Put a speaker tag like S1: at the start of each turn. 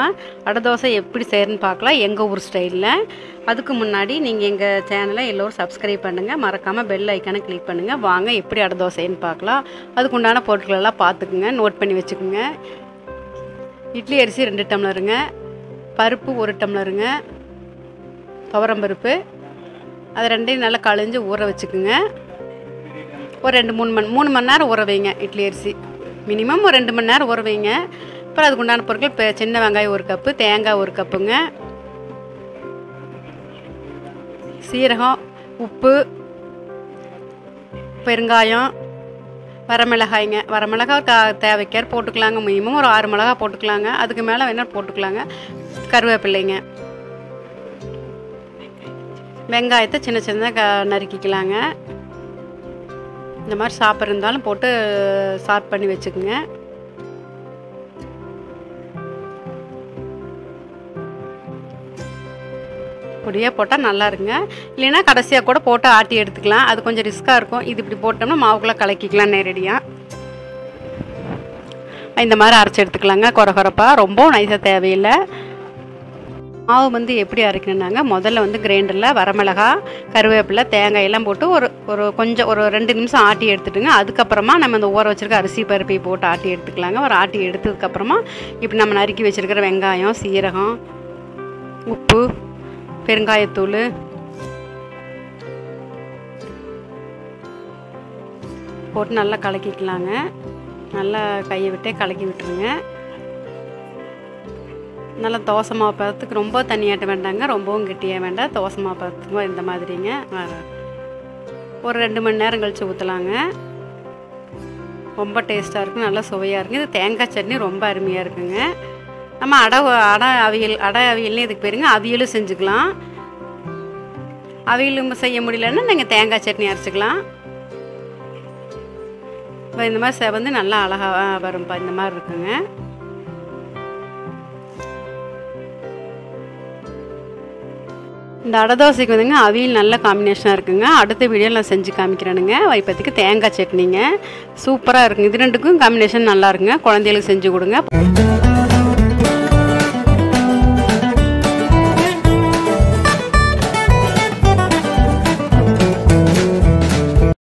S1: நம்ம அடை தோசை எப்படி செய்யறதுன்னு பார்க்கலாம் எங்கள் ஊர் ஸ்டைலில் அதுக்கு முன்னாடி நீங்கள் எங்கள் சேனலை எல்லோரும் சப்ஸ்கிரைப் பண்ணுங்கள் மறக்காமல் பெல் ஐக்கானை கிளிக் பண்ணுங்கள் வாங்க எப்படி அடை தோசைன்னு பார்க்கலாம் அதுக்கு உண்டான பொருட்களெல்லாம் பார்த்துக்குங்க நோட் பண்ணி வச்சுக்கோங்க இட்லி அரிசி ரெண்டு டம்ளருங்க பருப்பு ஒரு டம்ளருங்க துவரம்பருப்பு அது ரெண்டையும் நல்லா கழிஞ்சு ஊற வச்சுக்குங்க ஒரு ரெண்டு மூணு மணி மூணு மணி நேரம் ஊற வைங்க இட்லி அரிசி மினிமம் ஒரு ரெண்டு மணி நேரம் ஊற வைங்க அப்புறம் அதுக்கு உண்டான பொருட்கள் இப்போ சின்ன வெங்காயம் ஒரு கப்பு தேங்காய் ஒரு கப்புங்க சீரகம் உப்பு பெருங்காயம் வரமிளகாய்ங்க வரமிளகாய் கா தேவைக்கார் போட்டுக்கலாங்க மினிமம் ஒரு ஆறு மிளகா போட்டுக்கலாங்க அதுக்கு மேலே வேணால் போட்டுக்கலாங்க கருவேப்பிள்ளைங்க வெங்காயத்தை சின்ன சின்னதாக க நறுக்கிக்கலாங்க இந்த மாதிரி சாப்பிட்ற இருந்தாலும் போட்டு சாப் பண்ணி வச்சுக்கோங்க பொடியாக போட்டால் நல்லா இருங்க இல்லைன்னா கடைசியாக கூட போட்டு ஆட்டி எடுத்துக்கலாம் அது கொஞ்சம் ரிஸ்க்காக இருக்கும் இது இப்படி போட்டோம்னா மாவுக்குள்ளே கலக்கிக்கலாம் நேரடியாக இந்த மாதிரி அரைச்சி எடுத்துக்கலாங்க குறை குறைப்பாக ரொம்ப நைஸாக தேவையில்லை மாவு வந்து எப்படி அரைக்கணுன்னாங்க முதல்ல வந்து கிரைண்டரில் வரமிளகா கருவேப்பிலை தேங்காய் எல்லாம் போட்டு ஒரு ஒரு கொஞ்சம் ஒரு ரெண்டு நிமிஷம் ஆட்டி எடுத்துட்டுங்க அதுக்கப்புறமா நம்ம இந்த ஊற வச்சுருக்க அரிசி பருப்பை போட்டு ஆட்டி எடுத்துக்கலாங்க ஒரு ஆட்டி எடுத்ததுக்கப்புறமா இப்படி நம்ம நறுக்கி வச்சுருக்கிற வெங்காயம் சீரகம் உப்பு பெருங்காயத்தூள் போட்டு நல்லா கலக்கிக்கலாங்க நல்லா கையை விட்டே கலக்கி விட்டுருங்க நல்லா தோசை மாவு பதத்துக்கு ரொம்ப தண்ணியாட்ட வேண்டாங்க ரொம்பவும் கெட்டியாக வேண்டாம் தோசை மாவு பதத்துக்கு இந்த மாதிரிங்க ஒரு ரெண்டு மணி நேரம் கழித்து ஊற்றலாங்க ரொம்ப டேஸ்ட்டாக இருக்குது நல்லா சுவையாக இருக்குது இது தேங்காய் சட்னி ரொம்ப அருமையாக இருக்குங்க நம்ம அடை அடை அவியல் அடை அவியல்னு இதுக்கு பேருங்க அவியலும் செஞ்சுக்கலாம் அவியலும் செய்ய முடியலன்னா நீங்கள் தேங்காய் சட்னி அரைச்சிக்கலாம் இப்போ இந்த மாதிரி செவந்து நல்லா அழகாக வரும்ப்பா இந்த மாதிரி இருக்குங்க இந்த அடை தோசைக்கு வந்துங்க அவியல் நல்ல காம்பினேஷனாக இருக்குங்க அடுத்த வீடியோவில் நான் செஞ்சு காமிக்கிறேனுங்க வைப்பத்துக்கு தேங்காய் சட்னிங்க சூப்பராக இருக்குங்க இது ரெண்டுக்கும் காம்பினேஷன் நல்லா இருக்குங்க குழந்தைகளுக்கு செஞ்சு கொடுங்க